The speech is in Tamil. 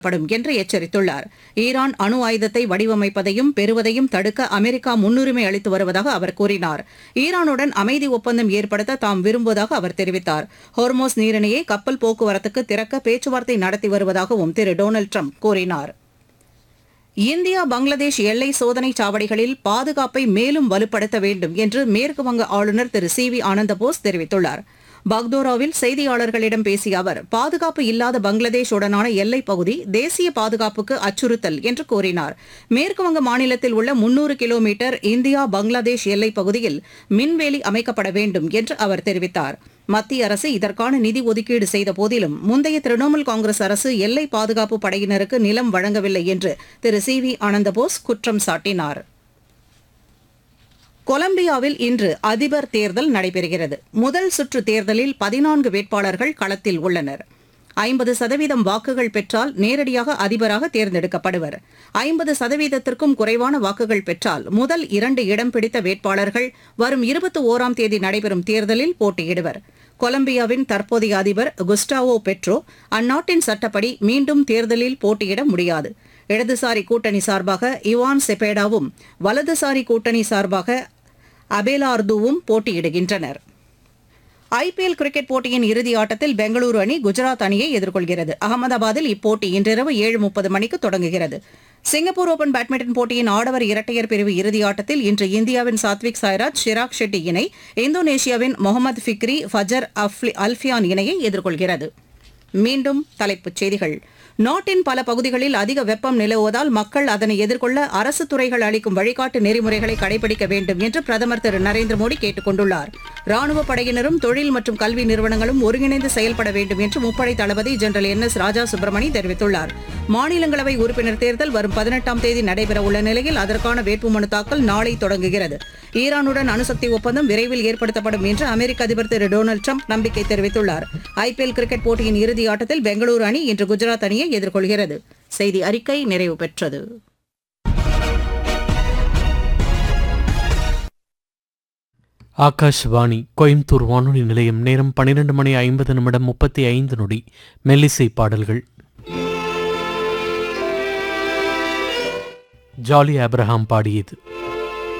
படும் என்று எச்சரித்துள்ளார் ஈரான் அணு ஆயுதத்தை வடிவமைப்பதையும் பெறுவதையும் தடுக்க அமெரிக்கா முன்னுரிமை அளித்து வருவதாக அவர் கூறினார் ஈரானுடன் அமைதி ஒப்பந்தம் ஏற்படுத்த தாம் விரும்புவதாக அவர் தெரிவித்தார் ஹோர்மோஸ் நீரிணையை கப்பல் போக்குவரத்துக்கு திறக்க பேச்சுவார்த்தை நடத்தி வருவதாகவும் திரு டொனால்டு ட்ரம்ப் கூறினார் இந்தியா பங்களாதேஷ் எல்லை சோதனை சாவடிகளில் பாதுகாப்பை மேலும் வலுப்படுத்த வேண்டும் என்று மேற்குவங்க ஆளுநர் திரு சி வி ஆனந்தபோஸ் தெரிவித்துள்ளார் பக்தோராவில் செய்தியாளர்களிடம் பேசிய அவர் பாதுகாப்பு இல்லாத பங்களாதேஷ் உடனான எல்லைப் பகுதி தேசிய பாதுகாப்புக்கு அச்சுறுத்தல் என்று கூறினார் மேற்குவங்க மாநிலத்தில் உள்ள முன்னூறு கிலோமீட்டர் இந்தியா பங்களாதேஷ் எல்லைப் பகுதியில் மின்வேலி அமைக்கப்பட வேண்டும் என்று அவர் தெரிவித்தார் மத்திய அரசு இதற்கான நிதி ஒதுக்கீடு செய்த போதிலும் முந்தைய திரிணாமுல் காங்கிரஸ் அரசு எல்லை பாதுகாப்பு படையினருக்கு நிலம் வழங்கவில்லை என்று திரு சி வி ஆனந்தபோஸ் குற்றம் சாட்டினார் கொலம்பியாவில் இன்று அதிபர் தேர்தல் நடைபெறுகிறது முதல் சுற்று தேர்தலில் பதினான்கு வேட்பாளர்கள் களத்தில் உள்ளனர் ஐம்பது சதவீதம் வாக்குகள் பெற்றால் நேரடியாக அதிபராக தேர்ந்தெடுக்கப்படுவர் ஐம்பது சதவீதத்திற்கும் குறைவான வாக்குகள் பெற்றால் முதல் இரண்டு இடம் பிடித்த வேட்பாளர்கள் வரும் இருபத்தி ஓராம் தேதி நடைபெறும் தேர்தலில் போட்டியிடுவர் கொலம்பியாவின் தற்போதைய அதிபர் குஸ்டாவோ பெட்ரோ அந்நாட்டின் சட்டப்படி மீண்டும் தேர்தலில் போட்டியிட முடியாது இடதுசாரி கூட்டணி சார்பாக இவான் செபேடாவும் வலதுசாரி கூட்டணி சார்பாக அபேலார்துவும் போட்டியிடுகின்றனர் ஐபிஎல் கிரிக்கெட் போட்டியின் இறுதி ஆட்டத்தில் பெங்களூரு அணி குஜராத் அணியை எதிர்கொள்கிறது அகமதாபாத்தில் இப்போட்டி இன்றிரவு ஏழு முப்பது மணிக்கு தொடங்குகிறது சிங்கப்பூர் ஓபன் பேட்மிண்டன் போட்டியின் ஆடவர் இரட்டையர் பிரிவு இறுதி ஆட்டத்தில் இன்று இந்தியாவின் சாத்விக் சாய்ராஜ் ஷிராக் ஷெட்டி இணை இந்தோனேஷியாவின் முகமது ஃபிக்ரி ஃபஜர் அஃப்லி அல்ஃபியான் இணையை எதிர்கொள்கிறது மீண்டும் தலைப்புச் செய்திகள் நாட்டின் பல பகுதிகளில் அதிக வெப்பம் நிலவுவதால் மக்கள் அதனை எதிர்கொள்ள அரசு துறைகள் அளிக்கும் வழிகாட்டு நெறிமுறைகளை கடைபிடிக்க வேண்டும் என்று பிரதமர் திரு நரேந்திர மோடி கேட்டுக் கொண்டுள்ளார் ராணுவ படையினரும் தொழில் மற்றும் கல்வி நிறுவனங்களும் ஒருங்கிணைந்து செயல்பட வேண்டும் என்று முப்படை தளபதி general N S Raja Subramani தெரிவித்துள்ளார் மாநிலங்களவை உறுப்பினர் தேர்தல் வரும் பதினெட்டாம் தேதி நடைபெறவுள்ள நிலையில் அதற்கான வேட்புமனு தாக்கல் நாளை தொடங்குகிறது ஈரானுடன் அணுசக்தி ஒப்பந்தம் விரைவில் ஏற்படுத்தப்படும் என்று அமெரிக்க அதிபர் திரு டொனால்டு ட்ரம்ப் நம்பிக்கை தெரிவித்துள்ளார் ஐபிஎல் கிரிக்கெட் போட்டியின் இறுதி ஆட்டத்தில் பெங்களூரு அணி இன்று குஜராத் அணியை எதிர்கொள்கிறது செய்தி அறிக்கை நிறைவு பெற்றது ஆகாஷ்வாணி கோயம்புத்தூர் வானொலி நிலையம் நேரம் பன்னிரண்டு மணி ஐம்பது நிமிடம் முப்பத்தி ஐந்து நொடி மெல்லிசை பாடல்கள் ஜாலி ஆப்ரஹாம் பாடியது